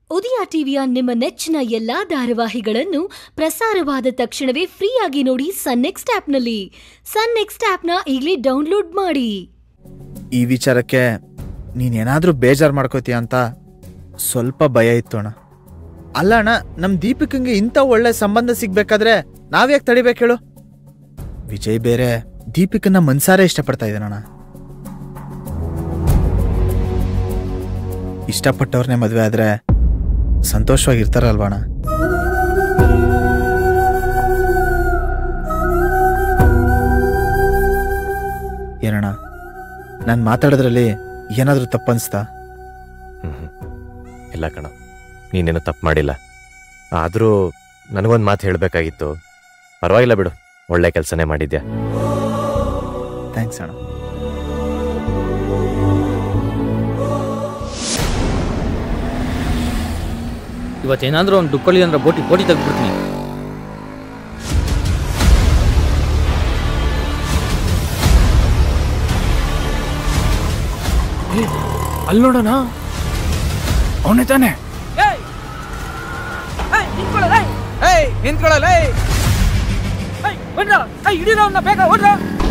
ಉದಯ ಟಿವಿಯ ನಿಮ್ಮ ನೆಚ್ಚಿನ ಎಲ್ಲಾ ಧಾರಾವಾಹಿಗಳನ್ನು ಪ್ರಸಾರವಾದ ತಕ್ಷಣವೇ ಫ್ರೀಯಾಗಿ ನೋಡಿ ಸನ್ ನೆಕ್ಸ್ಟ್ ಆಪ್ನಲ್ಲಿ ಸನ್ ನೆಕ್ಸ್ಟ್ ಆಪ್ನ ಈಗಲೇ ಡೌನ್ಲೋಡ್ ಮಾಡಿ ಈ ವಿಚಾರಕ್ಕೆ ನೀನೇನಾದರೂ ಬೇಜಾರು ಮಾಡ್ಕೋತೀಯ ಅಂತ ಸ್ವಲ್ಪ ಭಯ ಇತ್ತು ಅಣ್ಣ ಅಲ್ಲ ಅಣ್ಣ ನಮ್ಮ ದೀಪಿಕಂಗೆ ಇಂಥ ಒಳ್ಳೆ ಸಂಬಂಧ ಸಿಗ್ಬೇಕಾದ್ರೆ ನಾವ್ಯಾಕೆ ತಡಿಬೇಕು ಹೇಳು ವಿಜಯ್ ಬೇರೆ ದೀಪಿಕನ್ನ ಮನ್ಸಾರೆ ಇಷ್ಟಪಡ್ತಾ ಇದ್ದಾನಣ್ಣ ಇಷ್ಟಪಟ್ಟವ್ರನ್ನೇ ಮದುವೆ ಆದ್ರೆ ಸಂತೋಷವಾಗಿರ್ತಾರಲ್ವಣ ಏನಣ್ಣ ನಾನು ಮಾತಾಡೋದ್ರಲ್ಲಿ ಏನಾದರೂ ತಪ್ಪನ್ಸ್ತಾ ಹ್ಮ್. ಇಲ್ಲ ಕಣ ನೀನೇನು ತಪ್ಪು ಮಾಡಿಲ್ಲ ಆದರೂ ನನಗೊಂದು ಮಾತು ಹೇಳಬೇಕಾಗಿತ್ತು ಪರವಾಗಿಲ್ಲ ಬಿಡು ಒಳ್ಳೆ ಕೆಲಸನೇ ಮಾಡಿದ್ಯಾ ಥ್ಯಾಂಕ್ಸ್ ಅಣ್ಣ ಇವತ್ತೇನಾದ್ರೂ ಒಂದು ದುಡ್ಕೊಳ್ಳಿ ಅಂದ್ರೆ ಬೋಟಿ ಬೋಟಿ ತೆಗ್ದ್ಬಿಡ್ತೀನಿ ಅಲ್ಲಿ ನೋಡೋಣ ಅವನೇ ತಾನೆ ನಿಂತ್ಕೊಳ್ಳಲ್ಲ ಹಿಡಿದ ಅವನ್ನ ಬೇಗ ಹೊಡ್ರ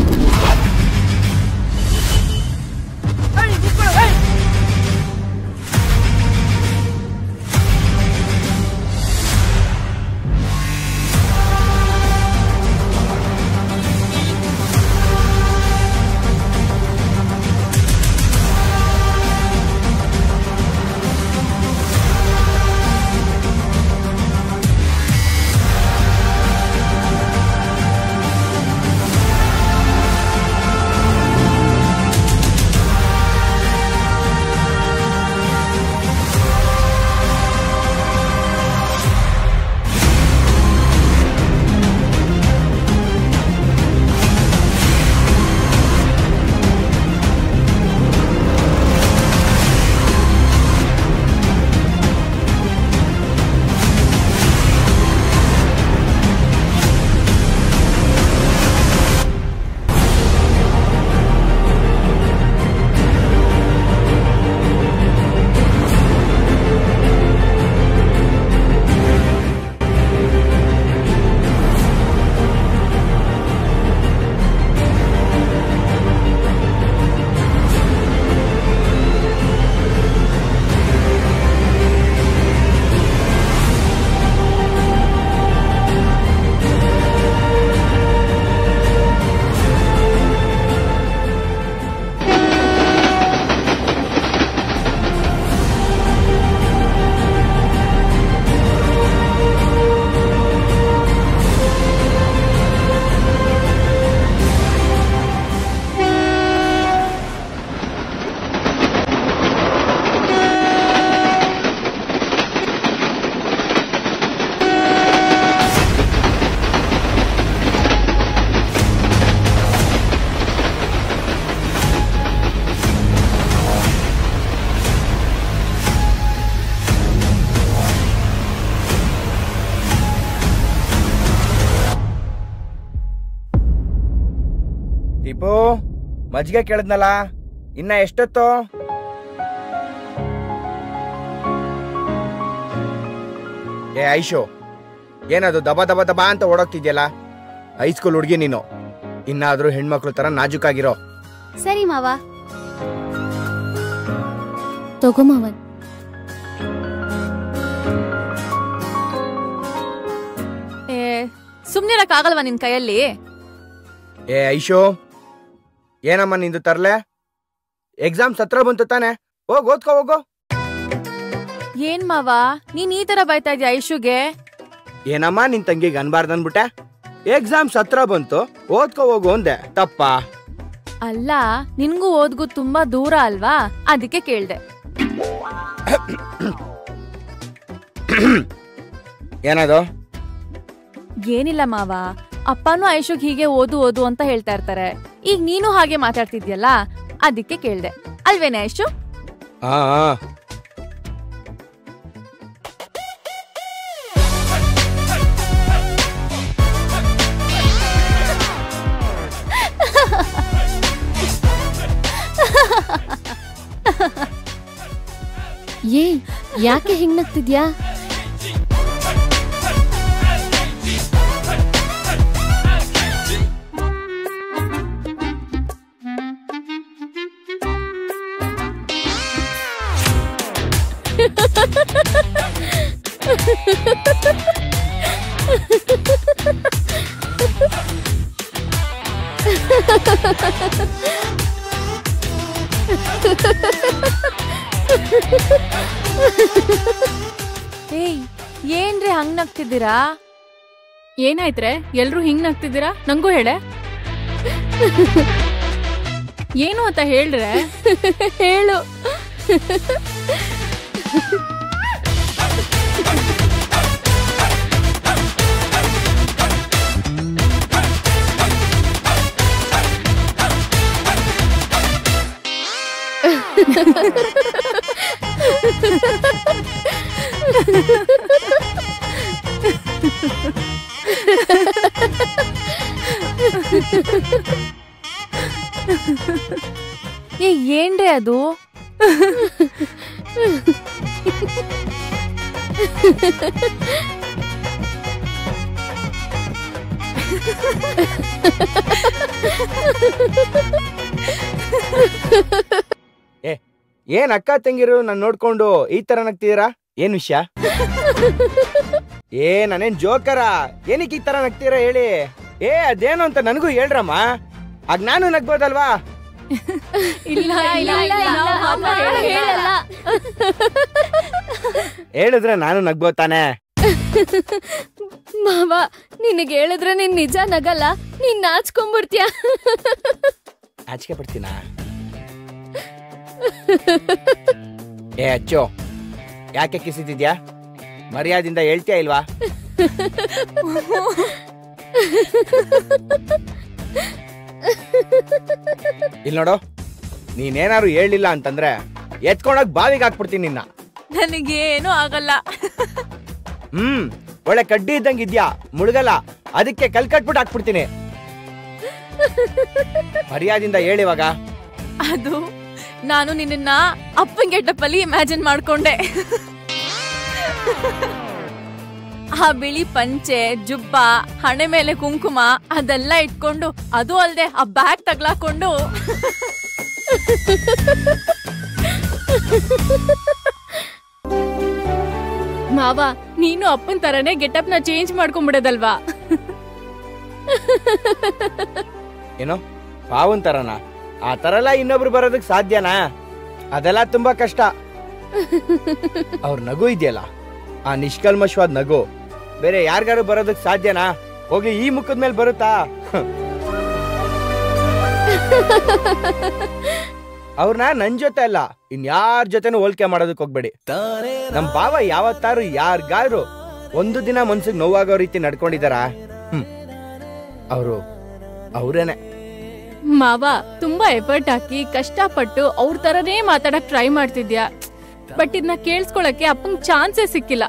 ಟಿಪು ಮಜ್ಜಿಗೆ ಕೇಳಿದ್ನಲ್ಲ ಇನ್ನ ಎಷ್ಟೊತ್ತು ಏ ಐಶು ಏನದು ದಬ ದಬ ದಬ ಅಂತ ಓಡೋಗ್ತಿದ್ಯಲ್ಲ ಹೈಸ್ಕೂಲ್ ಹುಡುಗಿ ನೀನು ಇನ್ನಾದ್ರೂ ಹೆಣ್ಮಕ್ಳು ತರ ನಾಜುಕಾಗಿರೋ ಸರಿ ಮಾವ ತಗೊಮ್ಮವನ್ ಏ ಸುಮ್ನಿರಕ್ಕಾಗಲ್ವಾ ನಿನ್ ಕೈಯಲ್ಲಿ ಏ ಐಶು ಏನಮ್ಮ ನಿಂದು ತರ್ಲೆ ಎಕ್ಸಾಮ್ ಹತ್ರ ಬಂತು ತಾನೆ ಹೋಗ್ ಓದ್ಕೋ ಹೋಗು ಏನ್ ಮಾವ ನೀನ್ ಈ ತರ ಬೈತಾ ಇದ್ಯಾ ಐಶುಗೆ ಏನಮ್ಮ ನಿನ್ ತಂಗಿಗೆ ಅನ್ಬಾರ್ದು ಅನ್ಬಿಟ್ಟೆ ಎಕ್ಸಾಮ್ಸ್ ಹತ್ರ ಬಂತು ಓದ್ಕೋ ಹೋಗು ಅಂದೆ ತಪ್ಪಾ ಅಲ್ಲ ನಿನ್ಗೂ ಓದ್ಗೂ ತುಂಬಾ ದೂರ ಅಲ್ವಾ ಅದಕ್ಕೆ ಕೇಳ್ದೆ ಏನದು ಏನಿಲ್ಲ ಮಾವ ಅಪ್ಪನೂ ಐಶುಗ್ ಹೀಗೆ ಓದು ಓದು ಅಂತ ಹೇಳ್ತಾ ಇರ್ತಾರೆ ಈಗ ನೀನು ಹಾಗೆ ಮಾತಾಡ್ತಿದ್ಯಲ್ಲ ಅದಕ್ಕೆ ಕೇಳ್ದೆ ಅಲ್ವೇನೆ ಐಶು ಹಾ ಹಾ. ಏ ಯಾಕೆ ಹಿಂಗ್ ನಗ್ತಿದ್ಯಾ ಏಯ್ ಏನ್ರಿ ಹಂಗ್ ನಗ್ತಿದ್ದೀರಾ ಏನಾಯ್ತ್ರೆ ಎಲ್ರು ಹಿಂಗ್ ನಗ್ತಿದ್ದೀರಾ ನಂಗೂ ಹೇಳೆ ಏನು ಅಂತ ಹೇಳ್ರೆ ಹೇಳು ಏ ಏನ್ರಿ ಅದು ಏನ್ ಅಕ್ಕ ತಂಗಿರು ನಾನು ನೋಡ್ಕೊಂಡು ಈ ತರ ನಗ್ತಿದ್ದೀರಾ ಏನ್ ವಿಷಯ ಏ ನಾನೇನ್ ಜೋಕರ ಏನಕ್ಕೆ ಈ ತರ ನಗ್ತೀರಾ ಹೇಳಿ ಏ ಅದೇನು ಅಂತ ನನಗೂ ಹೇಳ್ರಮ್ಮ ಆಗ ನಾನು ನಗ್ಬೋದಲ್ವಾ ಇಲ್ಲ ಇಲ್ಲ ಇಲ್ಲ ನಾವು ಮಾತ್ರ ಹೇಳಲ್ಲ. ಹೇಳಿದ್ರೆ ನಾನು ನಗ್ಬೋದ್ ತಾನೆ ಮಾವ ನಿನಗೆ ಹೇಳಿದ್ರೆ ನೀನ್ ನಿಜ ನಗಲ್ಲ ನೀನ್ ನಾಚ್ಕೊಂಡ್ಬಿಡ್ತೀಯ ಆಚಿಕೆ ಪಡ್ತೀನಾ ಏ ಅಚ್ಚು ಯಾಕೆ ಕಿಸಿದ್ಯಾ ಮರ್ಯಾದಿಂದ ಹೇಳ್ತೀಯ ಇಲ್ವಾ ಇಲ್ಲಿ ನೋಡು ನೀನೇನಾದ್ರು ಹೇಳಿಲ್ಲ ಅಂತಂದ್ರೆ ಎತ್ಕೊಂಡೋಗ್ ಬಾವಿಗೆ ಹಾಕ್ಬಿಡ್ತೀನಿ ನಿನ್ನ ನನಗೇನು ಆಗಲ್ಲ ಹ್ಮ್ ಒಳ್ಳೆ ಕಡ್ಡಿ ಇದ್ದಂಗ್ ಇದ್ಯಾ ಮುಳುಗಲ್ಲ ಅದಕ್ಕೆ ಕಲ್ ಕಟ್ಬಿಟ್ಟು ಹಾಕ್ಬಿಡ್ತೀನಿ ಮರ್ಯಾದಿಂದ ಹೇಳಿವಾಗ ಅದು ನಾನು ನಿನ್ನ ಅಪ್ಪನ್ ಗೆಟಪ್ಪಲ್ಲಿ ಇಮ್ಯಾಜಿನ್ ಮಾಡ್ಕೊಂಡೆ ಆ ಬಿಳಿ ಪಂಚೆ ಜುಬ್ಬ ಹಣೆ ಮೇಲೆ ಕುಂಕುಮ ಅದೆಲ್ಲ ಇಟ್ಕೊಂಡು ಅದು ಅಲ್ದೆ ಆ ಬ್ಯಾಗ್ ತಗ್ಲಾಕೊಂಡು ಮಾವ ನೀನು ಅಪ್ಪನ್ ತರನೇ ಗೆಟಪ್ ನ ಚೇಂಜ್ ಮಾಡ್ಕೊಂಡ್ಬಿಡೋದಲ್ವಾ ಏನೋ ಪಾವನ್ ತರನ ಆ ತರ ಎಲ್ಲ ಇನ್ನೊಬ್ರು ಬರೋದಕ್ ಸಾಧ್ಯನಾ ಅದೆಲ್ಲ ತುಂಬಾ ಕಷ್ಟ ಅವ್ರ ನಗು ಇದೆಯಲ್ಲ ಆ ನಿಷ್ಕಲ್ಮಶವಾದ ನಗು ಬೇರೆ ಯಾರಿಗಾರು ಬರೋದಕ್ ಸಾಧ್ಯನಾ ಹೋಗಿ ಈ ಮುಖದ ಮೇಲೆ ಬರುತ್ತಾ ಅವ್ರನ್ನ ನನ್ ಜೊತೆ ಅಲ್ಲ ಇನ್ಯಾರ ಜೊತೆನೂ ಹೋಲಿಕೆ ಮಾಡೋದಕ್ ಹೋಗ್ಬೇಡಿ ನಮ್ ಭಾವ ಯಾವತ್ತಾರು ಯಾರಿಗಾದ್ರು ಒಂದು ದಿನ ಮನ್ಸಿಗೆ ನೋವಾಗೋ ರೀತಿ ನಡ್ಕೊಂಡಿದಾರ ಹ್ಮ್ ಅವರು ಅವ್ರೇನೆ ಮಾವ ತುಂಬಾ ಎಫರ್ಟ್ ಹಾಕಿ ಕಷ್ಟಪಟ್ಟು ಅವ್ರ ತರನೇ ಮಾತಾಡಕ್ ಟ್ರೈ ಮಾಡ್ತಿದ್ಯಾ ಬಟ್ ಇದನ್ನ ಕೇಳಿಸ್ಕೊಳಕ್ಕೆ ಅಪ್ಪಂಗ್ ಚಾನ್ಸೇ ಸಿಕ್ಕಿಲ್ಲ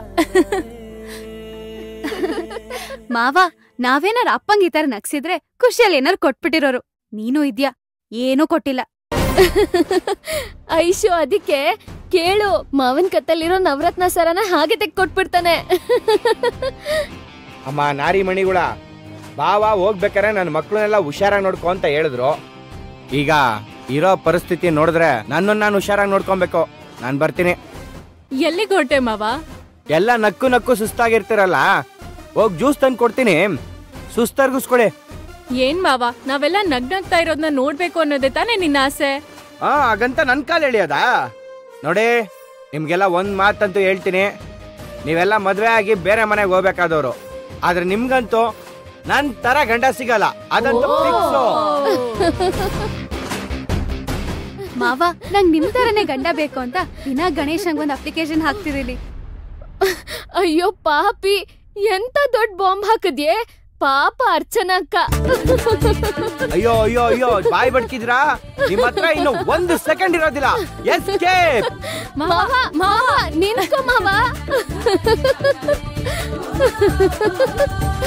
ಮಾವ ನಾವೇನಾರ ಅಪ್ಪಂಗ್ ಈ ತರ ನಗ್ಸಿದ್ರೆ ಖುಷಿಯಲ್ಲಿ ಏನಾರು ಕೊಟ್ಬಿಟ್ಟಿರೋರು ನೀನು ಇದ್ಯಾ ಏನೂ ಕೊಟ್ಟಿಲ್ಲ ಐಶು ಅದಕ್ಕೆ ಕೇಳು ಮಾವನ್ ಕತ್ತಲ್ಲಿರೋ ನವರತ್ನ ಸರನ ಹಾಗೆ ತೆಕ್ಕೊಟ್ಬಿಡ್ತಾನೆ ಅಮ್ಮ ನಾರಿ ಮಣಿಗಳ ಬಾವ ಹೋಗ್ಬೇಕಾರೆ ನನ್ನ ಮಕ್ಳನ್ನೆಲ್ಲ ಹುಷಾರಾಗಿ ನೋಡ್ಕೊ ಅಂತ ಹೇಳಿದ್ರು ಈಗ ಇರೋ ಪರಿಸ್ಥಿತಿ ನೋಡಿದ್ರೆ ನನ್ನನ್ನು ನಾನು ಹುಷಾರಾಗಿ ನೋಡ್ಕೊಬೇಕು ನಾನು ಬರ್ತೀನಿ ಎಲ್ಲಿಗೆ ಹೊರಟೆ ಮಾವ ಎಲ್ಲ ನಕ್ಕು ನಕ್ಕು ಸುಸ್ತಾಗಿರ್ತಿರಲ್ಲ ಹೋಗ್ ಜ್ಯೂಸ್ ತಂದು ಕೊಡ್ತೀನಿ ಸುಸ್ತಾರ್ಗಿಸ್ಕೊಳಿ ಏನ್ ಮಾವ ನಾವೆಲ್ಲ ನಗ್ನಗ್ತಾ ಇರೋದನ್ನ ನೋಡ್ಬೇಕು ಅನ್ನೋದೇ ತಾನೇ ನಿನ್ನ ಆಸೆ ಹಾ ಹಾಗಂತ ನನ್ನ ಕಾಲು ಎಳಿಯೋದಾ ನೋಡಿ ನಿಮ್ಗೆಲ್ಲ ಒಂದ್ ಮಾತಂತೂ ಹೇಳ್ತೀನಿ ನೀವೆಲ್ಲ ಮದ್ವೆ ಆಗಿ ಬೇರೆ ಮನೆಗೆ ಹೋಗ್ಬೇಕಾದವ್ರು ಆದ್ರೆ ನಿಮ್ಗಂತೂ ನನ್ ತರ ಗಂಡ ಸಿಗಲ್ಲ ಅದಂತೂ ಫಿಕ್ಸು ಮಾವ ನಂಗ್ ನಿಮ್ ತರನೇ ಗಂಡ ಬೇಕು ಅಂತ ದಿನ ಗಣೇಶಂಗ್ ಒಂದ್ ಅಪ್ಲಿಕೇಶನ್ ಹಾಕ್ತಿದೀನಿ ಅಯ್ಯೋ ಪಾಪಿ ಎಂತ ದೊಡ್ಡ ಬಾಂಬ್ ಹಾಕಿದ್ಯೆ ಪಾಪ ಅರ್ಚನಾ ಅಕ್ಕ ಅಯ್ಯೋ ಅಯ್ಯೋ ಅಯ್ಯೋ ಬಾಯ್ ಬಡ್ಕಿದ್ರಾ ನಿಮ್ ಹತ್ರ ಇನ್ನು ಒಂದು ಸೆಕೆಂಡ್ ಇರೋದಿಲ್ಲ ಎಸ್ಕೇಪ್ ಮಾವ ಮಾವ ನಿನ್ಕೋ ಮಾವ